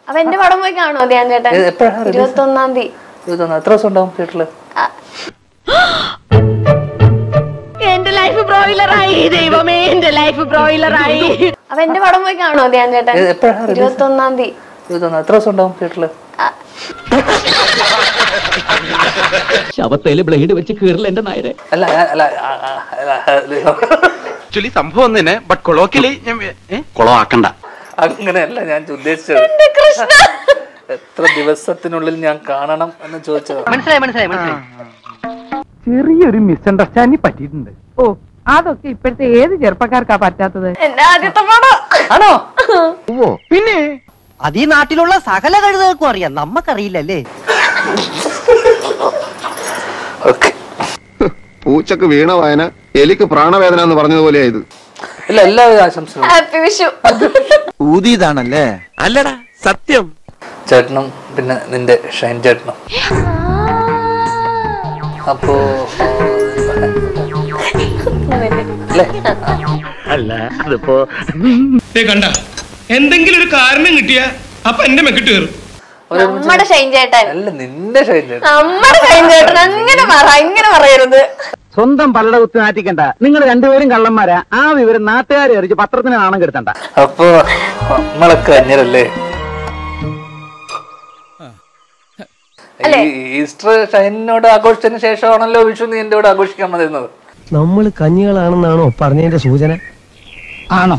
അപ്പൊ എന്റെ പടം പോയി കാണുമോ ധ്യാൻ ചേട്ടൻ ഏ, എപ്പോഴാ release? ഇരുപത്തി ഒന്നാം തീയതി ഇതൊന്ന് എത്ര ദിവസം ഉണ്ടാവും തിയേറ്ററിൽ എന്റെ ലൈഫ് ബ്രോയിലറായി ദൈവമേ എന്റെ ലൈഫ് ബ്രോയിലറായി അപ്പൊ എന്റെ പടം പോയി കാണുമോ ധ്യാൻ ചേട്ടൻ ഏ, എപ്പോഴാ release? ഇരുപത്തി ഒന്നാം തീയതി ഇതൊന്ന് എത്ര ദിവസം ഉണ്ടാവും തിയേറ്ററിൽ ശവത്തേല് ബ്ലേഡ് വെച്ച് കീറില്ല എന്റെ നായരെ അല്ല ഞാൻ- അല്ല ആ, ആ, അല്ല, ആ, ആക്ച്വലി സംഭവം തന്നെ ബട്ട് കൊളോക്കിലി കുളമാക്കണ്ട അങ്ങനെയല്ല ഞാൻ ഉദ്ദേശിച്ചത് എത്ര ദിവസത്തിനുള്ളിൽ ഞാൻ കാണണം എന്ന് ചോദിച്ചത് മനസ്സിലായി മനസ്സിലായി മനസ്സിലായി ചെറിയൊരു മിസ്അണ്ടർസ്റ്റാൻഡിങ് പറ്റിയിട്ടുണ്ട് ഓ അതൊക്കെ ഇപ്പോഴത്തെ ഏത് ചെറുപ്പക്കാർക്കാ പറ്റാത്തത് എന്റെ ആദ്യത്തെ പടം ആണോ പിന്നെ അത് ഈ നാട്ടിലുള്ള സകല കഴുതകൾക്കും അറിയാം നമ്മക്കറിയില്ലല്ലേ ഓക്കെ പൂച്ചക്ക് വീണ വായന എലിക്ക് പ്രാണവേദന എന്ന് പറഞ്ഞതുപോലെയാ ഇത് ഇല്ല എല്ലാവിധ ആശംസകളും ഹാപ്പി വിഷു ഊതിയതാണല്ലേ അല്ലടാ സത്യം ചേട്ടനും പിന്നെ നിന്റെ ഷൈൻ ചേട്ടനും അപ്പോ അല്ലേ അല്ല അതിപ്പോ കണ്ട എന്തെങ്കിലും ഒരു കാരണം കിട്ടിയ അപ്പൊ എന്റെ മെക്കിട്ട് കയറും നമ്മുടെ ഷൈൻ ചേട്ടൻ അല്ല നിന്റെ ഷൈൻ ചേട്ടൻ നമ്മുടെ ഷൈൻ ചേട്ടൻ അങ്ങനെ പറ ഇങ്ങനെ പറയരുത് സ്വന്തം പലട കുത്തി നാറ്റിക്കണ്ട നിങ്ങൾ രണ്ടുപേരും കള്ളന്മാരാ ആ വിവരം നാട്ടുകാരെ അറിയിച്ച് പത്രത്തിന് നാണം കെടുത്തണ്ട അപ്പോ നമ്മളൊക്കെ അന്യരല്ലേ അല്ലേ? ഈ ഈസ്റ്റർ ഷൈനോട് ആഘോഷിച്ചതിന് ശേഷമാണല്ലോ വിഷു നീ എന്റെ കൂടെ ആഘോഷിക്കാൻ വന്നിരുന്നത് നമ്മൾ കഞ്ഞികളാണെന്നാണോ പറഞ്ഞതിന്റെ സൂചന ആണോ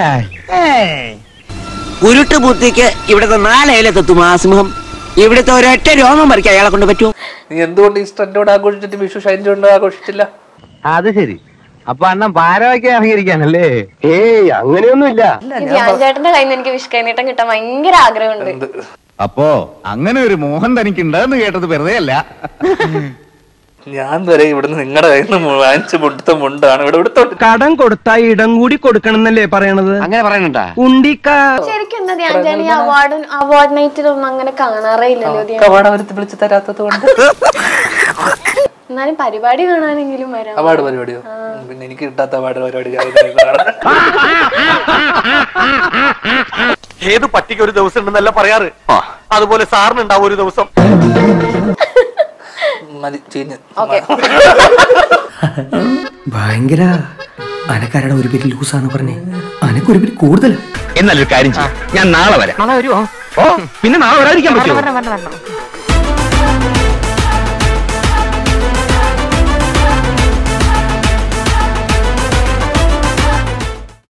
ഉരുട്ട് ബുദ്ധിക്ക് ഇവിടുത്തെ നാലേലെത്തും ആ സിംഹം ഇവിടുത്തെ ഒരൊറ്റ രോമം പറിക്കാൻ അയാളെ കൊണ്ട് പറ്റുമോ നീ എന്തുകൊണ്ട് ഈസ്റ്റർ എന്റെ കൂടെ ആഘോഷിച്ചിട്ട് വിഷു ഷൈൻ്റെ കൊണ്ട് ആഘോഷിച്ചില്ല അത് ശരി അപ്പൊ അണ്ണൻ പാരവയ്ക്കാൻ ഇറങ്ങിയിരിക്കാനല്ലേ ഏയ് അങ്ങനെയൊന്നുമില്ല ഈ ധ്യാൻ ചേട്ടന്റെ കയ്യിൽ നിന്ന് എനിക്ക് വിഷ് കൈനീട്ടം കിട്ടാൻ ഭയങ്കര ആഗ്രഹമുണ്ട് എന്ത് അപ്പോ അങ്ങനെ ഒരു മോഹൻ തനിക്കുണ്ടെന്ന് കേട്ടത് വെറുതെ അല്ല ഞാൻ വരെ ഇവിടുന്ന് നിങ്ങളുടെ കയ്യിൽ നിന്ന് വാങ്ങിച്ച മുടുത്ത മുണ്ടാണ് ഇവിടെ എടുത്തോട്ട് കടം കൊടുത്താ ഇടം കൂടി കൊടുക്കണം എന്നല്ലേ പറയണത് അങ്ങനെ പറയുന്നുണ്ടാ ഉണ്ടിക്ക ശരിക്കും എന്താ ധ്യാൻ ചേട്ടൻ ഈ അവാർഡ് അവാർഡ് നൈറ്റിലൊന്നും അങ്ങനെ കാണാറേ ഇല്ലല്ലോ ധ്യാൻ അവാർഡ് അവരത്ത് വിളിച്ച് തരാത്തത് കൊണ്ട് എന്നാലും പരിപാടി കാണാനെങ്കിലും വരാം അവാർഡ് പരിപാടിയോ ഉം, പിന്നെ എനിക്ക് കിട്ടാത്ത അവാർഡ് പരിപാടി ഞാൻ ഇതാണ്. ഏത് പട്ടിക്ക് ഒരു ദിവസം ഉണ്ടെന്നല്ല പറയാറ് അതുപോലെ സാറിനുണ്ടാവും ഒരു ദിവസം മതി ചീഞ്ഞ് ഓക്കെ ഭയങ്കര അനക്കാരുടെ ഒരു പേര് ലൂസാന്ന് പറഞ്ഞേ അനക്കൊരു പേര് കൂടുതൽ എന്നല്ലൊരു കാര്യം ചെയ്യാം ഞാൻ നാളെ വരാം നാളെ വരുമോ ഓ പിന്നെ നാളെ വരാതിരിക്കാൻ പറ്റുമോ